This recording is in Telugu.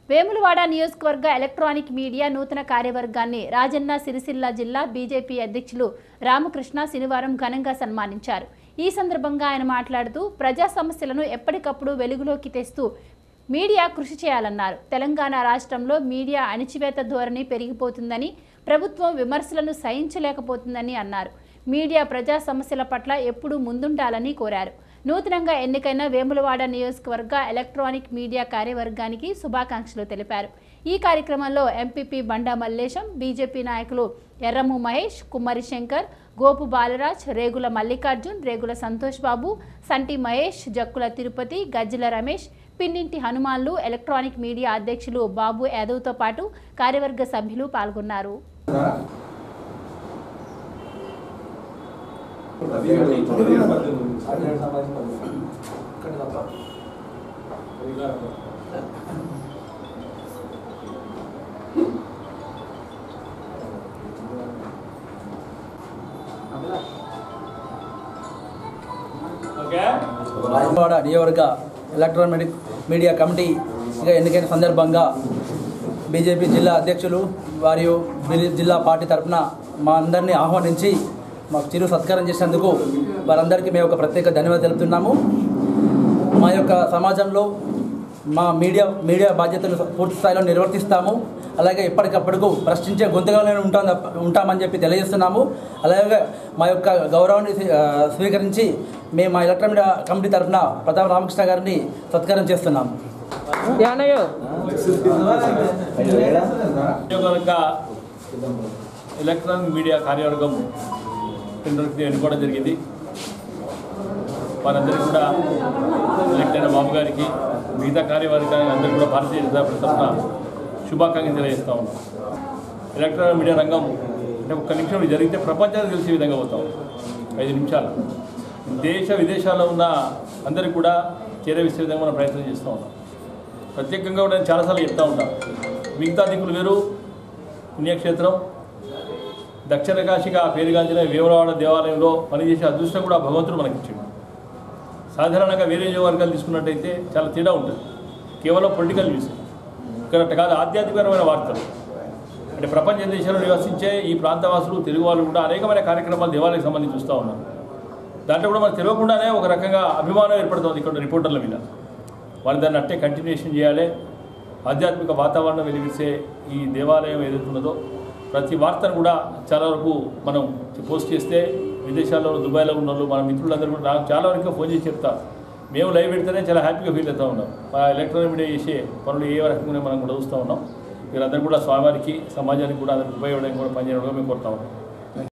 వేములవాడ నియోజకవర్గ ఎలక్ట్రానిక్ మీడియా నూతన కార్యవర్గాన్ని రాజన్న సిరిసిల్ల జిల్లా బీజేపీ అధ్యక్షులు రామకృష్ణ శనివారం ఘనంగా సన్మానించారు ఈ సందర్భంగా ఆయన మాట్లాడుతూ ప్రజా సమస్యలను ఎప్పటికప్పుడు వెలుగులోకి తెస్తూ మీడియా కృషి చేయాలన్నారు తెలంగాణ రాష్ట్రంలో మీడియా అణిచివేత ధోరణి పెరిగిపోతుందని ప్రభుత్వం విమర్శలను సహించలేకపోతుందని అన్నారు మీడియా ప్రజా సమస్యల పట్ల ఎప్పుడూ ముందుండాలని కోరారు నూతనంగా ఎన్నికైన వేములవాడ నియోజకవర్గ ఎలక్ట్రానిక్ మీడియా కార్యవర్గానికి శుభాకాంక్షలు తెలిపారు ఈ కార్యక్రమంలో ఎంపీపీ బండా మల్లేశం బీజేపీ నాయకులు ఎర్రము మహేష్ కుమ్మరి శంకర్ గోపు బాలరాజ్ రేగుల మల్లికార్జున్ రేగుల సంతోష్ బాబు సంటి మహేష్ జక్కుల తిరుపతి గజ్జల రమేష్ పిన్నింటి హనుమాన్లు ఎలక్ట్రానిక్ మీడియా అధ్యక్షులు బాబు యాదవ్తో పాటు కార్యవర్గ సభ్యులు పాల్గొన్నారు రాజవాడ నియోజకవర్గ ఎలక్ట్రానిక్ మీడియా కమిటీగా ఎన్నికైన సందర్భంగా బీజేపీ జిల్లా అధ్యక్షులు మరియు బిలి- జిల్లా పార్టీ తరఫున మా అందరినీ ఆహ్వానించి మాకు చిరు సత్కారం చేసినందుకు వారందరికీ మేము ఒక ప్రత్యేక ధన్యవాదాలు తెలుపుతున్నాము మా యొక్క సమాజంలో మా మీడియా మీడియా బాధ్యతలు పూర్తి స్థాయిలో నిర్వర్తిస్తాము అలాగే ఎప్పటికప్పుడు ప్రశ్నించే గొంతుగానే ఉంటాం తప్ప- ఉంటామని చెప్పి తెలియజేస్తున్నాము అలాగే మా యొక్క గౌరవాన్ని స్వీ- ఆ, స్వీకరించి మేము మా ఎలక్ట్రానిక్ కమిటీ తరఫున ప్రతాప్ రామకృష్ణ గారిని సత్కారం చేస్తున్నాము నియోజకవర్గ ఎలక్ట్రానిక్ మీడియా కార్యవర్గం టెండర్కి ఎన్నుకోవడం జరిగింది వారందరికీ కూడా ఎలక్ట్ అయిన బాబు గారికి మిగతా కార్యవర్గానికి అందరికీ కూడా భారతీయ జనతా పార్టీ తరఫున శుభాకాంక్షలు తెలియజేస్తా ఉన్నాం ఎలక్ట్రానిక్ మీడియా రంగం అంటే ఒక్క నిమిషం ఇది జరిగితే ప్రపంచానికి తెలిసే విధంగా పోతాం ఐదు నిమిషాలు దేశ విదేశాల్లో ఉన్న అందరికీ కూడా చేరవేసే విధంగా మనం ప్రయత్నం చేస్తూ ఉన్నాం ప్రత్యేకంగా కూడా నేను చాలాసార్లు చెప్తా ఉంటాను మిగతా దిక్కులు వేరు పుణ్యక్షేత్రం దక్షిణ కాశీగా పేరుగాంచిన వేమలవాడ దేవాలయంలో పనిచేసే అదృష్టం కూడా భగవంతుడు మనకిచ్చాడు సాధారణంగా వేరే వర్గాలు తీసుకున్నట్టయితే చాలా తేడా ఉంటుంది కేవలం పొలిటికల్ న్యూస్ ఇక్కడ అట్ట కాదు ఆధ్యాత్మికమైన వార్తలు అంటే ప్రపంచ దేశాల్లో నివసించే ఈ ప్రాంతవాసులు తెలుగు వాళ్ళు కూడా అనేకమైన కార్యక్రమాలు దేవాలయానికి సంబంధించి చూస్తూ ఉన్నారు దాంట్లో కూడా మనకు తెలియకుండానే ఒక రకంగా అభిమానం ఏర్పడుతుంది ఇక్కడ ఉన్న రిపోర్టర్ల మీద వాళ్ళు దాన్ని అట్టే కంటిన్యూషన్ చేయాలి ఆధ్యాత్మిక వాతావరణం వెలిగిసే ఈ దేవాలయం ఏదైతే ఉన్నదో ప్రతి వార్తను కూడా చాలా వరకు మనం పోస్ట్ చేస్తే విదేశాల్లో దుబాయ్లో ఉన్న వాళ్ళు మన మిత్రులందరూ కూడా నాకు చాలా వరకు ఫోన్ చేసి చెప్తారు మేము లైవ్ పెడితేనే చాలా హ్యాపీగా ఫీల్ అవుతూ ఉన్నాం ఆ ఎలక్ట్రానిక్ మీడియా చేసే పనులు ఏ రకంగా మనం కూడా చూస్తూ ఉన్నాం మీరందరూ కూడా స్వామివారికి సమాజానికి కూడా అందరికి ఉపయోగపడడానికి కూడా పనిచేయడం మేము కోరుతా ఉన్నాం